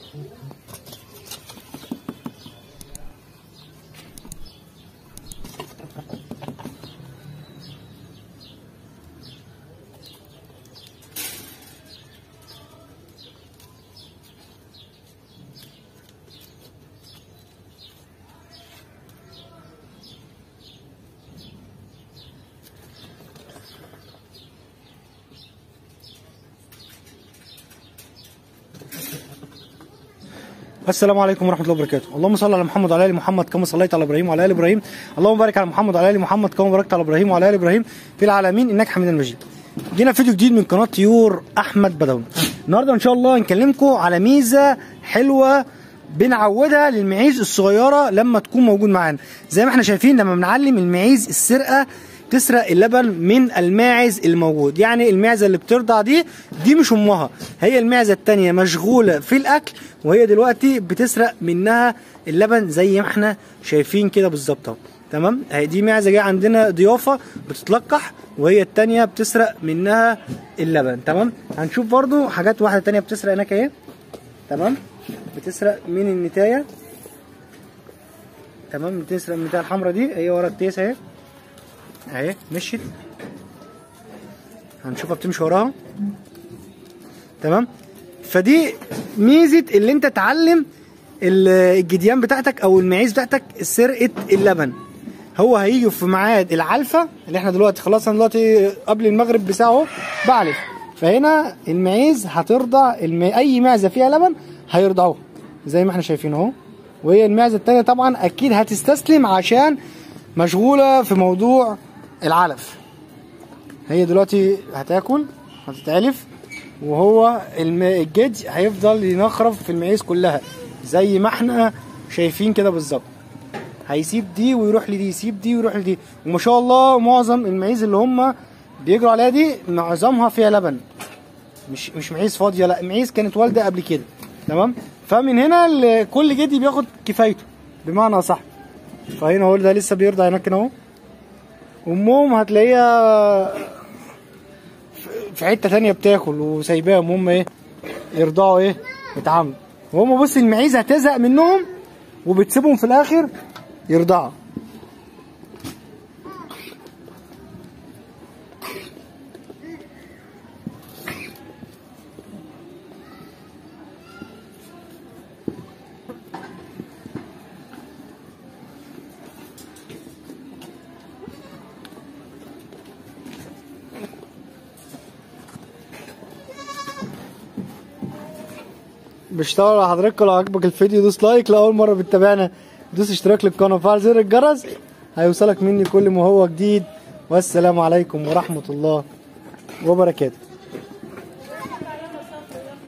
السلام عليكم ورحمه الله وبركاته اللهم صل على محمد وعلى ال محمد كما صليت على ابراهيم وعلى ال ابراهيم اللهم بارك على محمد وعلى ال محمد كما باركت على ابراهيم وعلى ال ابراهيم في العالمين انك حميد مجيد جينا فيديو جديد من قناه طيور احمد بدوي النهارده ان شاء الله نكلمكم على ميزه حلوه بنعودها للمعيز الصغيره لما تكون موجود معانا زي ما احنا شايفين لما بنعلم المعيز السرقه تسرق اللبن من الماعز الموجود يعني المعزه اللي بترضع دي دي مش امها هي المعزه التانية مشغوله في الاكل وهي دلوقتي بتسرق منها اللبن زي ما احنا شايفين كده بالظبط اهو تمام هي دي معزه جايه عندنا ضيافه بتتلقح وهي التانية بتسرق منها اللبن تمام هنشوف برضو حاجات واحده تانية بتسرق هناك اهي تمام بتسرق من النتايه تمام بتسرق من النتايه الحمراء دي هي ورا التيس اهي اهي مشيت هنشوفها بتمشي وراها تمام فدي ميزه اللي انت تعلم الجديان بتاعتك او المعيز بتاعتك سرقه اللبن هو هيجي في ميعاد العلفه اللي احنا دلوقتي خلاص انا دلوقتي قبل المغرب بساعه اهو بعلف فهنا المعيز هترضع الم... اي معزه فيها لبن هيرضعوها زي ما احنا شايفين اهو وهي المعزه التانيه طبعا اكيد هتستسلم عشان مشغوله في موضوع العلف هي دلوقتي هتاكل هتتعلف وهو الجدي هيفضل ينخرف في المعيز كلها زي ما احنا شايفين كده بالظبط هيسيب دي ويروح لدي يسيب دي ويروح لدي وما شاء الله معظم المعيز اللي هم بيجروا عليها دي معظمها فيها لبن مش مش معيز فاضيه لا معيز كانت والده قبل كده تمام فمن هنا كل جدي بياخد كفايته بمعنى صح فهنا هو ده لسه بيرضع هناك اهو امهم هتلاقيها في حته تانية بتاكل وسايباهم هم ايه يرضعوا ايه يتعاملوا وهم بص المعيز هتزهق منهم وبتسيبهم في الاخر يرضعوا بشتغل على حضرتك لو عجبك الفيديو دوس لايك لو اول مره بتتابعنا دوس اشتراك للقناه وفعل زر الجرس هيوصلك مني كل ما هو جديد والسلام عليكم ورحمه الله وبركاته